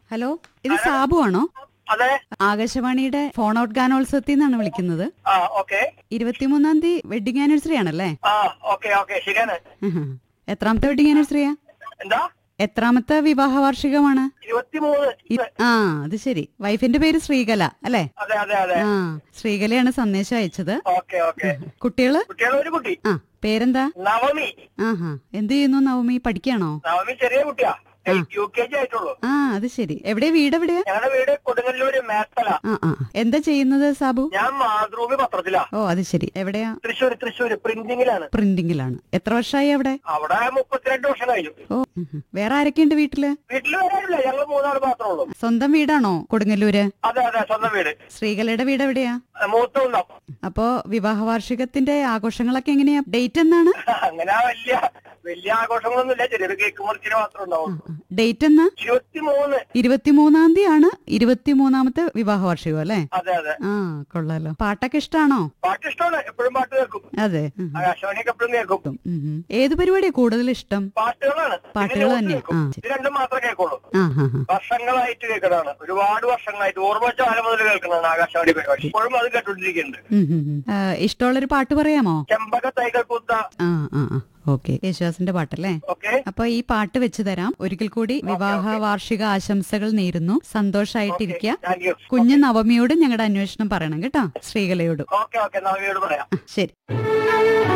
Hello ഇത് സാബു ആണോ അതെ ആകാശവാണിയുടെ ഫോൺ ഔട്ട് ഗാനോത്സവത്തിൽ നിന്നാണ് വിളിക്കുന്നത് ആ ഓക്കെ ഇരുപത്തിമൂന്നാം തീയതി വെഡിങ് ആനിവേഴ്സറി ആണല്ലേ ആ ഓക്കെ ഓക്കെ ശരിയാണ് ഉഹും. എത്രാമത്തെ വെഡിങ് ആനിവേഴ്സറിയാ എന്താ എത്രാമത്തെ വിവാഹ വാർഷികമാണ് ഇരുപത്തിമൂന്ന് ഇ- ആ അത് ശരി വൈഫിന്റെ പേര് ശ്രീകല അല്ലേ അതെ അതെ അതെ ആ ശ്രീകലയാണ് സന്ദേശം അയച്ചത് ഓക്കെ ഓക്കെ കുട്ടികള് കുട്ടികളെ ഒരു കുട്ടി ആ പേരെന്താ നവമി ആഹാ എന്ത് ചെയ്യുന്നു നവമി പഠിക്കാണോ നവമി ചെറിയ കുട്ടിയാ യു കെ ജി ആയിട്ടുള്ളൂ ആ അത് ശരി എവിടെ വീട് എവിടെയാ ഞങ്ങളുടെ വീട് കൊടുങ്ങല്ലൂര് മേത്തല ആ ആ എന്താ ചെയ്യുന്നത് സാബു ഞാൻ മാതൃഭൂമി പത്രത്തിലാ ഓ അത് ശരി എവിടെയാ തൃശ്ശൂർ തൃശ്ശൂർ പ്രിന്റിങ്ങിലാണ് പ്രിന്റിംഗിലാണ് എത്ര വർഷമായി അവിടെ അവിടെ മുപ്പത്തിരണ്ട് വർഷം കഴിഞ്ഞു ഓ ഉഹും. വേറെ ആരൊക്കെയുണ്ട് വീട്ടില് വീട്ടിൽ വരാനില്ല ഞങ്ങൾ മൂന്നാൾ മാത്രമേ ഉള്ളൂ സ്വന്തം വീടാണോ കൊടുങ്ങല്ലൂര് അതെ അതെ സ്വന്തം വീട് ശ്രീകലയുടെ വീട് എവിടെയാ മൂത്ത ഉണ്ടോ അപ്പോ വിവാഹ വാർഷികത്തിന്റെ ആഘോഷങ്ങളൊക്കെ എങ്ങനെയാ ഡേറ്റ് എന്നാണ് അങ്ങനെ വലിയ വലിയ ആഘോഷങ്ങളൊന്നുമില്ല ചെറിയൊരു കേക്ക് മുറിച്ചിന് മാത്രമേ ഉണ്ടാവും ഡേറ്റ് എന്നാ ഇരുപത്തിമൂന്ന് ഇരുപത്തിമൂന്നാം തീയതി ആണ് ഇരുപത്തിമൂന്നാമത്തെ വിവാഹ വാർഷികം അല്ലേ അതെ അതെ ആ കൊള്ളാലോ പാട്ടൊക്കെ ഇഷ്ടാണോ പാട്ട് ഇഷ്ടമാണ് എപ്പോഴും പാട്ട് കേൾക്കും അതെ ഉം. ആകാശവാണിയൊക്കെ എപ്പോഴും കേൾക്കും ഉം, ഉം. ഏത് പരിപാടിയാ കൂടുതൽ ഇഷ്ടം പാട്ടുകളാണ് പാട്ടുകൾ പിന്നെ തന്നെയാ? കേൾക്കും. ആ, ശരി. ഇത് രണ്ടും മാത്രമേ കേൾക്കുള്ളൂ ആ ഹാ ഹാ വർഷങ്ങളായിട്ട് കേൾക്കുന്നതാണ് ഒരുപാട് വർഷങ്ങളായിട്ട് ഓർമ്മച്ച കാലം മുതൽ കേൾക്കുന്നതാണ് ആകാശവാണി പരിപാടി ഇപ്പോഴും അത് കേട്ടോണ്ടിരിക്കുന്നുണ്ട് ഉം, ഉം, ഉം. ആ, ഇഷ്ടമുള്ളൊരു പാട്ട് പറയാമോ ചെമ്പക തൈകൾ പൂത്ത ആ ആ ആ ഓക്കെ യേശുദാസിന്റെ പാട്ടല്ലേ ഓക്കെ അപ്പൊ ഈ പാട്ട് വെച്ച് തരാം ഒരിക്കൽ കൂടി വിവാഹ വാർഷിക ആശംസകൾ നേരുന്നു സന്തോഷായിട്ടിരിക്കുക താങ്ക് യു കുഞ്ഞു നവമിയോട് ഞങ്ങളുടെ അന്വേഷണം പറയണം കേട്ടോ ശ്രീകലയോടും ഓക്കെ ഓക്കെ നവിയോട് പറയാം ശരി